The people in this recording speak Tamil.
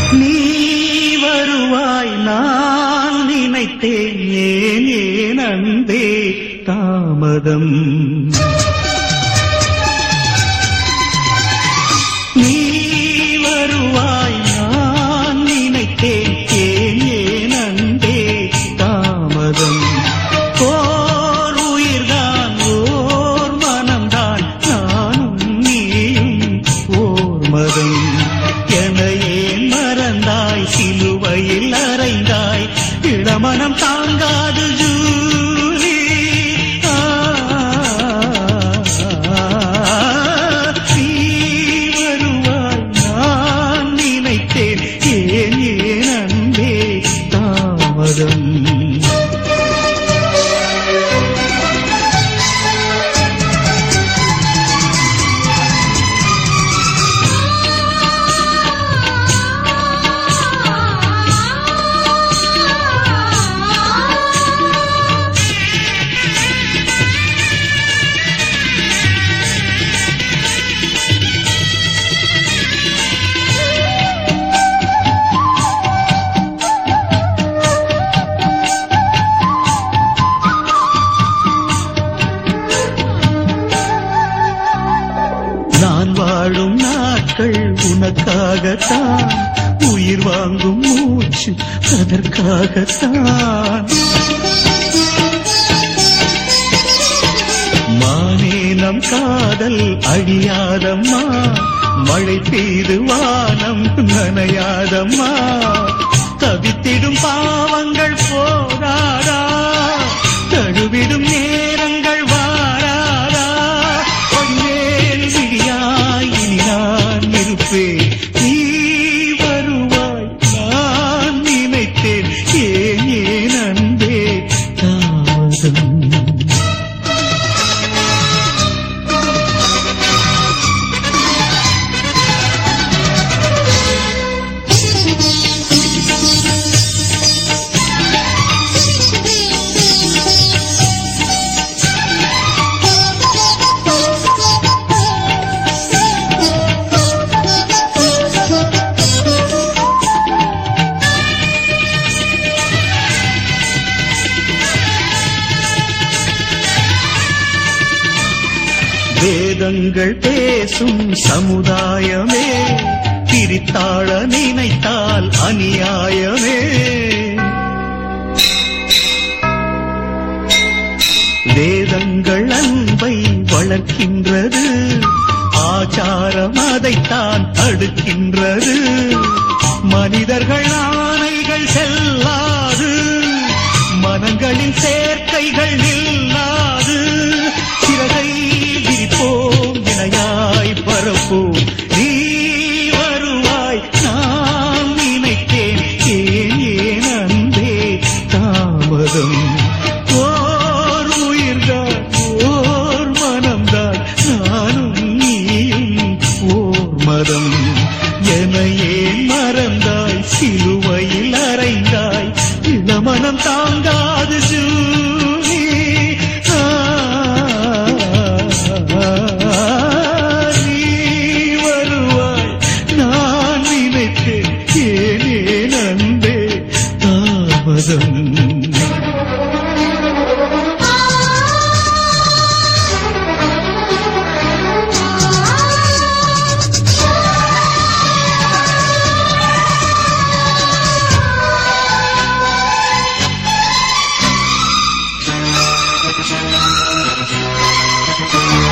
நீ வருவாய் நான் நினைத்தேன் ஏன் ஏன் அன்பே தாமதம் நீ வருவாய் நான் நினைத்தேன் ஏன் ஏன் அன்பே தாமதம் ஓர் உயிர்தான் ஓர் மனம்தான் நானும் நீயும் ஓர் மதம் எனையே மறந்தாய் சிலுவையில் அறைந்தாய் இளமனம் தாங்காது ஜூலி ஆ, நீ வருவாய் நான் நினைத்தேன் ஏன் ஏன் அன்பே தாமதம் நான் வாழும் நாட்கள் உனக்காகத்தான் உயிர் வாங்கும் மூச்சு அதற்காகத்தான் மானே நம் காதல் அழியாதம்மா மழை பெய்து வானம் நனையாதம்மா தவித்திடும் பாவங்கள் போராடா தழுவிடும் நேரங்கள் வாராதா பொன்னேல் விழியாய் இனி நான் இருப்பேன் நீ வருவாய் நான் நினைத்தேன் ஏன் ஏன் அன்பே தாமதம் வேதங்கள் பேசும் சமுதாயமே பிரித்தாள நினைத்தால் அநியாயமே வேதங்கள் அன்பை வளர்க்கின்றது ஆச்சாரம் அதைத்தான் தடுக்கின்றது மனிதர்கள் ஆணைகள் செல்லாது மனங்களின் சேர்க்கைகள் நில்லாது சிறகை விரிப்போம் இணையாய் பரப்போம் நீ வருவாய் நான் நினைத்தேன் ஏன் ஏன் அன்பே தாமதம் ஓர் உயிர்தான் ஓர் மனம்தான் நானும் நீயும் ஓர் மதம் எனையே மறந்தாய் சிலுவையில் அறைந்தாய் இளமனம் தாங்காது ஜூலி ஆ, நீ வருவாய் நான் நினைத்தேன் ஏனே நன்பே தாமதம் Thank you.